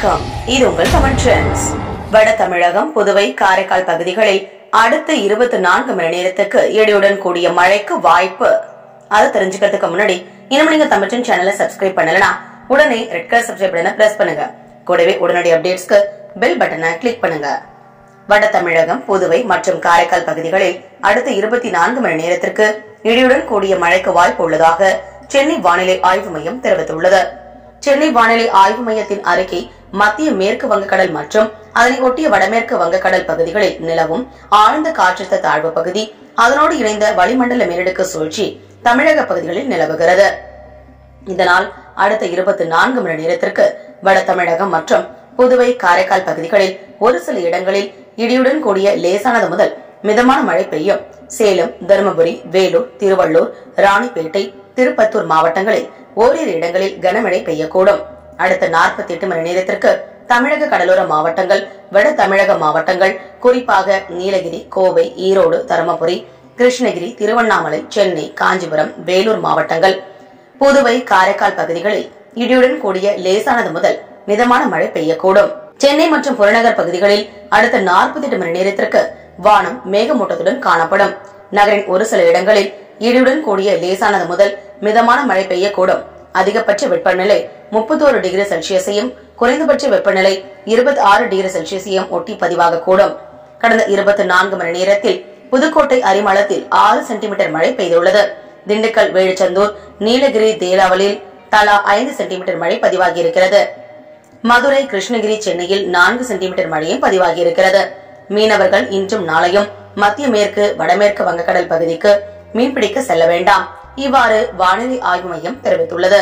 வணக்கம் இது உங்கள் தமிழ் ட்ரெண்ட்ஸ் வட தமிழகம் புதுவை காரைக்கால் பகுதிகளில் அடுத்த இருபத்தி நான்கு மணி நேரத்துக்கு இடியுடன் கூடிய மழைக்கு வாய்ப்பு அதை தெரிஞ்சுக்கிறதுக்கு முன்னாடி இன்னும் நீங்க தமிழ் ட்ரெண்ட் சேனலை சப்ஸ்கிரைப் பண்ணலனா உடனே ரெட் கலர் சப்ஸ்கிரைப் பட்டனை பிரஸ் பண்ணுங்க கூடவே உடனடி அப்டேட்ஸ்க்கு பெல் பட்டனை கிளிக் பண்ணுங்க வட தமிழகம் புதுவை மற்றும் காரைக்கால் பகுதிகளில் அடுத்த இருபத்தி நான்கு மணி நேரத்திற்கு இடியுடன் கூடிய மழைக்கு வாய்ப்பு உள்ளதாக சென்னை வானிலை ஆய்வு மையம் தெரிவித்துள்ளது சென்னை வானிலை ஆய்வு மையத்தின் அறிக்கை மத்திய மேற்கு வங்கக்கடல் மற்றும் அதனை ஒட்டிய வடமேற்கு வங்கக்கடல் பகுதிகளில் நிலவும் ஆழ்ந்த காற்றழுத்த தாழ்வு பகுதி அதனோடு இணைந்த வளிமண்டல மேலடுக்கு சுழற்சி தமிழக பகுதிகளில் நிலவுகிறது இதனால் அடுத்த இருபத்தி நான்கு மணி நேரத்திற்கு வட தமிழகம் மற்றும் புதுவை காரைக்கால் பகுதிகளில் ஒரு சில இடங்களில் இடியுடன் கூடிய லேசானது முதல் மிதமான மழை பெய்யும் சேலம் தருமபுரி வேலூர் திருவள்ளூர் ராணிப்பேட்டை திருப்பத்தூர் மாவட்டங்களில் ஓரிரு இடங்களில் கனமழை பெய்யக்கூடும் அடுத்த நாற்பத்தி எட்டு மணி நேரத்திற்கு தமிழக கடலோர மாவட்டங்கள் வட தமிழக மாவட்டங்கள் குறிப்பாக நீலகிரி கோவை ஈரோடு தருமபுரி கிருஷ்ணகிரி திருவண்ணாமலை சென்னை காஞ்சிபுரம் வேலூர் மாவட்டங்கள் புதுவை காரைக்கால் பகுதிகளில் இடியுடன் கூடிய லேசானது முதல் மிதமான மழை பெய்யக்கூடும் சென்னை மற்றும் புறநகர் பகுதிகளில் அடுத்த நாற்பத்தி எட்டு மணி நேரத்திற்கு வானம் மேகமூட்டத்துடன் காணப்படும் நகரின் ஒரு சில இடங்களில் இடியுடன் கூடிய லேசானது முதல் மிதமான மழை பெய்யக்கூடும் அதிகபட்ச வெப்பநிலை முப்பத்தோரு டிகிரி செல்சியஸையும் குறைந்தபட்ச வெப்பநிலை இருபத்தி ஆறு டிகிரி செல்சியஸையும் ஒட்டி பதிவாகக்கூடும் கடந்த இருபத்தி நான்கு மணி நேரத்தில் புதுக்கோட்டை அரிமளத்தில் ஆறு சென்டிமீட்டர் மழை பெய்துள்ளது திண்டுக்கல் வேலுச்சந்தூர் நீலகிரி தேலாவலில் தலா ஐந்து சென்டிமீட்டர் மழை பதிவாகியிருக்கிறது மதுரை கிருஷ்ணகிரி சென்னையில் நான்கு சென்டிமீட்டர் மழையும் பதிவாகியிருக்கிறது மீனவர்கள் இன்றும் நாளையும் மத்திய மேற்கு வடமேற்கு வங்கக்கடல் பகுதிக்கு மீன்பிடிக்க செல்ல வேண்டாம் இவ்வாறு வானிலை ஆய்வு மையம் தெரிவித்துள்ளது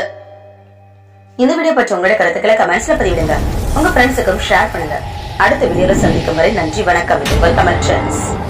இந்த வீடியோ பற்றி உங்களுடைய கருத்துக்களை கமெண்ட்ஸ்ல பதிவிடுங்க உங்க ஃப்ரெண்ட்ஸுக்கும் ஷேர் பண்ணுங்க அடுத்த வீடியோல சந்திக்கும் வரை நன்றி வணக்கம் இது உங்கள் கமெண்ட் ட்ரெண்ட்ஸ்